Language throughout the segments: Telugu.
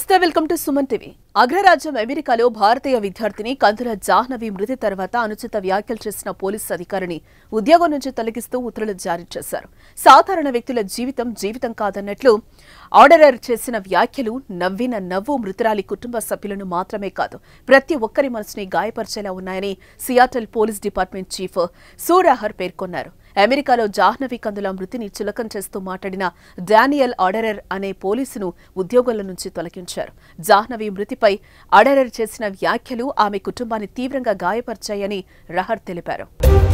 నమస్తే వెల్కమ్ టు సుమన్ టీవీ అగ్రరాజ్యం అమెరికాలో భారతీయ విద్యార్థిని కందుల జాహ్నవి మృతి తర్వాత అనుచిత వ్యాఖ్యలు చేసిన పోలీసు అధికారిని ఉద్యోగం నుంచి తొలగిస్తూ ఉత్తర్వులు జారీ చేశారు సాధారణ వ్యక్తుల జీవితం జీవితం కాదన్నట్లు ఆర్డరర్ చేసిన వ్యాఖ్యలు నవ్విన నవ్వు మృతురాలి కుటుంబ సభ్యులను మాత్రమే కాదు ప్రతి ఒక్కరి మనసుని గాయపరిచేలా ఉన్నాయని సియాటల్ పోలీస్ డిపార్ట్మెంట్ చీఫ్ సూరాహర్ పేర్కొన్నారు అమెరికాలో జాహ్నవి కందుల మృతిని చులకం చేస్తూ మాట్లాడిన డానియల్ ఆర్డరర్ అనే పోలీసును ఉద్యోగుల నుంచి తొలగించారు జాహ్నవి మృతిపై ఆర్డరర్ చేసిన వ్యాఖ్యలు ఆమె కుటుంబాన్ని తీవ్రంగా గాయపరిచాయని రహర్ తెలిపారు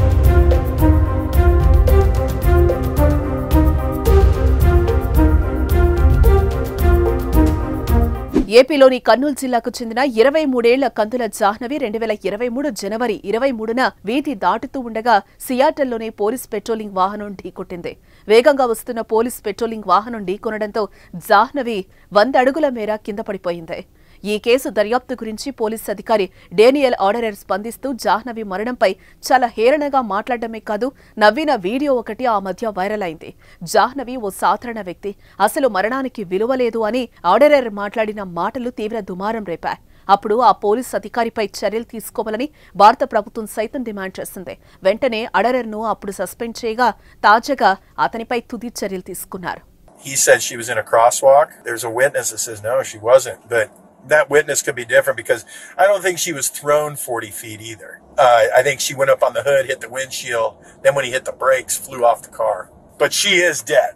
ఏపీలోని కర్నూలు జిల్లాకు చెందిన ఇరవై మూడేళ్ల కందుల జాహ్నవి రెండు వేల ఇరవై మూడు జనవరి ఇరవై మూడున వీధి దాటుతూ ఉండగా సియాటల్లోనే పోలీస్ పెట్రోలింగ్ వాహనం ఢీకొట్టింది వేగంగా వస్తున్న పోలీస్ పెట్రోలింగ్ వాహనం ఢీకొనడంతో జాహ్నవి వంద అడుగుల మేర కింద పడిపోయింది ఈ కేసు దర్యాప్తు గురించి పోలీస్ అధికారి డేనియల్ ఆర్డరర్ స్పందిస్తూ జాహ్నవి మరణంపై చాలా హేళనగా మాట్లాడడమే కాదు నవ్విన వీడియో ఒకటి ఆ మధ్య వైరల్ అయింది జాహ్నవి ఓ సాధారణ వ్యక్తి అసలు మరణానికి విలువ లేదు అని ఆర్డరర్ మాట్లాడిన మాటలు తీవ్ర దుమారం రేపాయి అప్పుడు ఆ పోలీస్ అధికారిపై చర్యలు తీసుకోవాలని భారత ప్రభుత్వం సైతం డిమాండ్ చేసింది వెంటనే అడరర్ను అప్పుడు సస్పెండ్ చేయగా తాజాగా అతనిపై తుది చర్యలు తీసుకున్నారు he said she was in a crosswalk. There's a witness that says no, she wasn't. But that witness could be different because I don't think she was thrown 40 feet either. Uh, I think she went up on the hood, hit the windshield, then when he hit the brakes, flew off the car. But she is dead.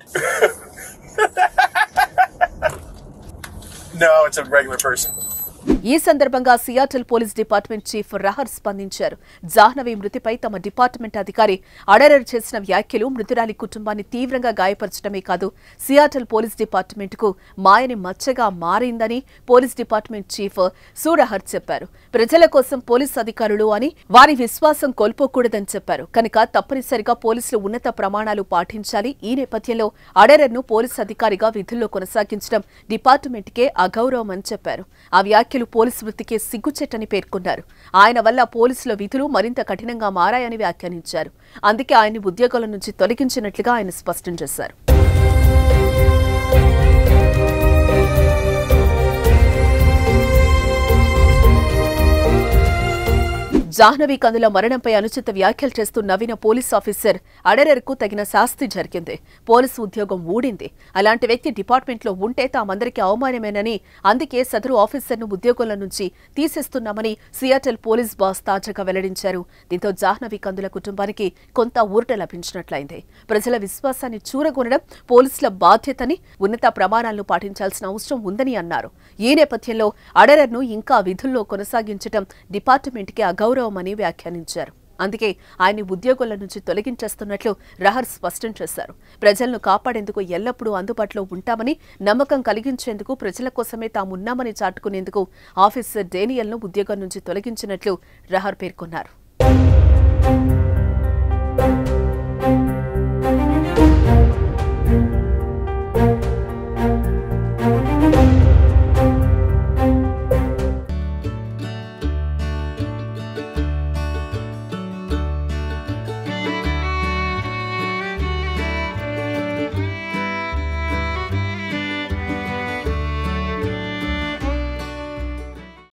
no, it's a regular person. ఈ సందర్భంగా Seattle police department chief Rahr స్పందించారు జాహ్నవి మృతిపై తమ డిపార్ట్మెంట్ అధికారి అడరర్ చేసిన వ్యాఖ్యలు మృతురాలి కుటుంబాన్ని తీవ్రంగా గాయపరచడమే కాదు సియాటల్ పోలీస్ డిపార్ట్మెంట్ కు మాయని మచ్చగా మారిందని పోలీస్ డిపార్ట్మెంట్ చీఫ్ సూరహర్ చెప్పారు ప్రజల కోసం పోలీస్ అధికారులు అని వారి విశ్వాసం కోల్పోకూడదని చెప్పారు కనుక తప్పనిసరిగా పోలీసులు ఉన్నత ప్రమాణాలు పాటించాలి ఈ నేపథ్యంలో అడరర్ను పోలీస్ అధికారిగా విధుల్లో కొనసాగించడం డిపార్ట్మెంట్కే అగౌరవం అని చెప్పారు ఆ వ్యాఖ్యలు పోలీసు వృత్తికే సిగ్గుచెట్టని పేర్కొన్నారు ఆయన వల్ల పోలీసుల విధులు మరింత కఠినంగా మారాయని వ్యాఖ్యానించారు అందుకే ఆయన్ని ఉద్యోగాల నుంచి తొలగించినట్లుగా ఆయన స్పష్టం చేశారు జాహ్నవి కందుల మరణంపై అనుచిత వ్యాఖ్యలు చేస్తూ నవ్విన పోలీస్ ఆఫీసర్ అడరర్కు తగిన శాస్తి జరిగింది పోలీసు ఉద్యోగం ఊడింది అలాంటి వ్యక్తి డిపార్ట్మెంట్లో ఉంటే తామందరికీ అవమానమేనని అందుకే సదరు ఆఫీసర్ను ఉద్యోగుల నుంచి తీసేస్తున్నామని సియాటల్ పోలీస్ బాస్ తాజాగా వెల్లడించారు దీంతో జాహ్నవి కందుల కుటుంబానికి కొంత ఊరట లభించినట్లయింది ప్రజల విశ్వాసాన్ని చూరగొనడం పోలీసుల బాధ్యతని ఉన్నత ప్రమాణాలను పాటించాల్సిన అవసరం ఉందని అన్నారు ఈ నేపథ్యంలో అడరర్ను ఇంకా విధుల్లో కొనసాగించడం డిపార్ట్మెంట్కి అగౌరవమని వ్యాఖ్యానించారు అందుకే ఆయన్ని ఉద్యోగుల నుంచి తొలగించేస్తున్నట్లు రహర్ స్పష్టం చేశారు ప్రజలను కాపాడేందుకు ఎల్లప్పుడూ అందుబాటులో ఉంటామని నమ్మకం కలిగించేందుకు ప్రజల కోసమే తామున్నామని చాటుకునేందుకు ఆఫీసర్ డేనియల్ను ఉద్యోగం నుంచి తొలగించినట్లు రహర్ పేర్కొన్నారు